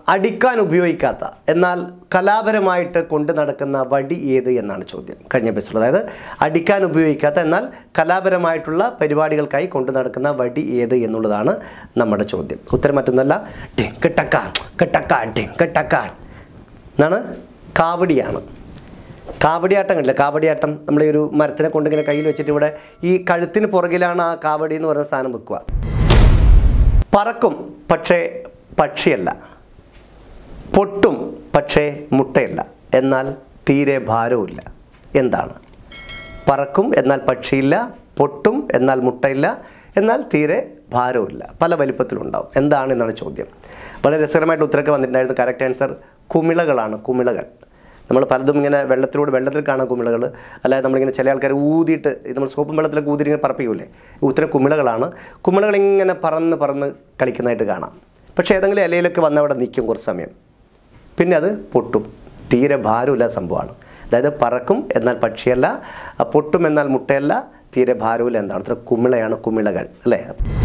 അടിക്കാൻ ഉപയോഗിക്കാത്ത എന്നാൽ കലാപരമായിട്ട് കൊണ്ടു നടക്കുന്ന വടി ഏത് എന്നാണ് ചോദ്യം കഴിഞ്ഞ എപ്പിസോഡ് അതായത് അടിക്കാൻ ഉപയോഗിക്കാത്ത എന്നാൽ കലാപരമായിട്ടുള്ള പരിപാടികൾക്കായി കൊണ്ടു നടക്കുന്ന വടി ഏത് എന്നുള്ളതാണ് നമ്മുടെ ചോദ്യം ഉത്തരം മറ്റൊന്നല്ല ടിങ്ക് ടക്ക കെട്ടക്ക ടിങ്ക് ടക്ക എന്നാണ് കാവടിയാണ് കാവടിയാട്ടം കണ്ടില്ല കാവടിയാട്ടം നമ്മൾ ഈ ഒരു മരത്തിനെ കൊണ്ട് ഇങ്ങനെ കയ്യിൽ വെച്ചിട്ട് ഇവിടെ ഈ കഴുത്തിന് പുറകിലാണ് ആ കാവടി എന്ന് പറയുന്ന സാധനം വെക്കുക പറക്കും പക്ഷേ പക്ഷിയല്ല പൊട്ടും പക്ഷേ മുട്ടയല്ല എന്നാൽ തീരെ ഭാരവുമില്ല എന്താണ് പറക്കും എന്നാൽ പക്ഷിയില്ല പൊട്ടും എന്നാൽ മുട്ടയില്ല എന്നാൽ തീരെ ഭാരവുമില്ല പല വലിപ്പത്തിലുണ്ടാവും എന്താണ് എന്നാണ് ചോദ്യം വളരെ രസകരമായിട്ട് ഉത്തരമൊക്കെ വന്നിട്ടുണ്ടായിരുന്നു കറക്റ്റ് ആൻസർ കുമിളകളാണ് കുമിളകൾ നമ്മൾ പലതും ഇങ്ങനെ വെള്ളത്തിലൂടെ വെള്ളത്തിൽ കാണാൻ കുമിളകൾ അല്ലാതെ നമ്മളിങ്ങനെ ചില ആൾക്കാർ ഊതിയിട്ട് ഇത് നമ്മൾ സോപ്പും വെള്ളത്തിലൊക്കെ ഊതിയിട്ട് ഇങ്ങനെ പറപ്പിക്കൂലേ ഉത്തരം കുമിളകളാണ് കുമിളകൾ ഇങ്ങനെ പറന്ന് പറന്ന് കളിക്കുന്നതായിട്ട് കാണാം പക്ഷേ ഏതെങ്കിലും ഇലയിലൊക്കെ വന്ന് അവിടെ നിൽക്കും കുറച്ച് സമയം പിന്നെ അത് പൊട്ടും തീരെ ഭാരമില്ല സംഭവമാണ് അതായത് പറക്കും എന്നാൽ പക്ഷിയല്ല ആ പൊട്ടും എന്നാൽ മുട്ടയല്ല തീരെ ഭാരമില്ല എന്താണ് ഇത്ര കുമിളയാണ് കുമിളകൾ അല്ലേ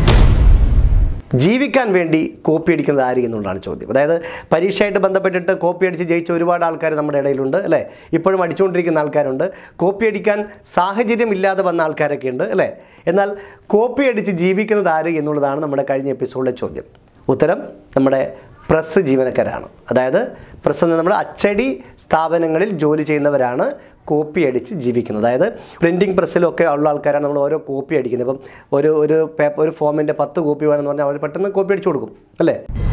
ജീവിക്കാൻ വേണ്ടി കോപ്പി അടിക്കുന്നത് ആര് എന്നുള്ളതാണ് ചോദ്യം അതായത് പരീക്ഷയായിട്ട് ബന്ധപ്പെട്ടിട്ട് കോപ്പി അടിച്ച് ജയിച്ച ഒരുപാട് ആൾക്കാർ നമ്മുടെ ഇടയിലുണ്ട് അല്ലേ ഇപ്പോഴും അടിച്ചുകൊണ്ടിരിക്കുന്ന ആൾക്കാരുണ്ട് കോപ്പി അടിക്കാൻ സാഹചര്യം ഇല്ലാതെ വന്ന ആൾക്കാരൊക്കെ ഉണ്ട് അല്ലേ എന്നാൽ കോപ്പി അടിച്ച് ജീവിക്കുന്നത് ആര് എന്നുള്ളതാണ് നമ്മുടെ കഴിഞ്ഞ എപ്പിസോഡിലെ ചോദ്യം ഉത്തരം നമ്മുടെ പ്രസ് ജീവനക്കാരാണ് അതായത് പ്രസ് എന്ന നമ്മുടെ അച്ചടി സ്ഥാപനങ്ങളിൽ ജോലി ചെയ്യുന്നവരാണ് കോപ്പി അടിച്ച് ജീവിക്കുന്നത് അതായത് പ്രിൻറ്റിംഗ് പ്രസ്സിലൊക്കെ ഉള്ള ആൾക്കാരാണ് നമ്മൾ ഓരോ കോപ്പി അടിക്കുന്നത് ഇപ്പം ഒരു ഒരു പേപ്പർ ഒരു ഫോമിൻ്റെ പത്ത് കോപ്പി വേണമെന്ന് പറഞ്ഞാൽ അവർ പെട്ടെന്ന് കോപ്പി അടിച്ചു കൊടുക്കും അല്ലേ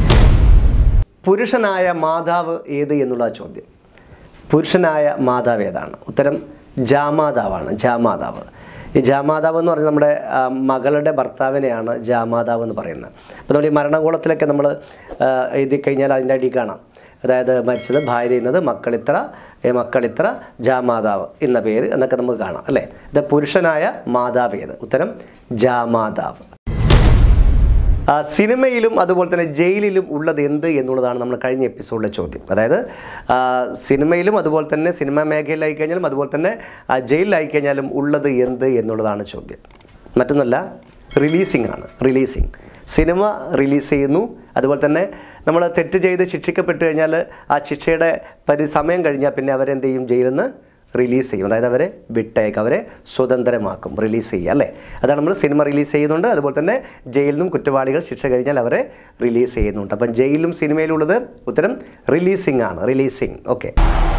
പുരുഷനായ മാതാവ് ഏത് എന്നുള്ള ചോദ്യം പുരുഷനായ മാതാവ് ഏതാണ് ഉത്തരം ജാമാതാവാണ് ജാമാതാവ് ഈ ജാമാതാവ് എന്ന് പറഞ്ഞാൽ നമ്മുടെ ആ, മകളുടെ ഭർത്താവിനെയാണ് ജാമാതാവ് എന്ന് പറയുന്നത് അപ്പോൾ നമ്മൾ ഈ മരണകോളത്തിലൊക്കെ നമ്മൾ ആ, എഴുതി കഴിഞ്ഞാൽ അതിൻ്റെ അടി കാണാം അതായത് മരിച്ചത് ഭാര്യ എന്നത് മക്കളിത്ര ഏ, മക്കളിത്ര ജാമാതാവ് എന്ന പേര് എന്നൊക്കെ നമുക്ക് കാണാം അല്ലേ ഇത് പുരുഷനായ മാതാവ് ഏത് ഉത്തരം ജാമാതാവ് ആ, സിനിമയിലും അതുപോലെ തന്നെ ജയിലിലും ഉള്ളത് എന്ത് എന്നുള്ളതാണ് നമ്മൾ കഴിഞ്ഞ എപ്പിസോഡിലെ ചോദ്യം അതായത് ആ, സിനിമയിലും അതുപോലെ തന്നെ സിനിമാ മേഖലയിലായി കഴിഞ്ഞാലും അതുപോലെ തന്നെ ആ, ജയിലിലായി കഴിഞ്ഞാലും ഉള്ളത് എന്ത് എന്നുള്ളതാണ് ചോദ്യം മറ്റൊന്നല്ല റിലീസിംഗ് ആണ് റിലീസിംഗ് സിനിമ റിലീസ് ചെയ്യുന്നു അതുപോലെ തന്നെ നമ്മൾ തെറ്റ് ചെയ്ത് ശിക്ഷിക്കപ്പെട്ട് കഴിഞ്ഞാൽ ആ ശിക്ഷയുടെ പരി സമയം കഴിഞ്ഞാൽ പിന്നെ അവരെന്ത് ചെയ്യും ജയിലിൽ നിന്ന് റിലീസ് ചെയ്യും അതായത് അവരെ വിട്ടേക്ക് അവരെ സ്വതന്ത്രമാക്കും റിലീസ് ചെയ്യുക അല്ലേ അതാണ് നമ്മൾ സിനിമ റിലീസ് ചെയ്യുന്നുണ്ട് അതുപോലെ തന്നെ ജയിലിൽ നിന്നും കുറ്റവാളികൾ ശിക്ഷ കഴിഞ്ഞാൽ അവരെ റിലീസ് ചെയ്യുന്നുണ്ട് അപ്പം ജയിലിലും സിനിമയിലുള്ളത് ഉത്തരം റിലീസിംഗ് ആണ് റിലീസിംഗ് ഓക്കെ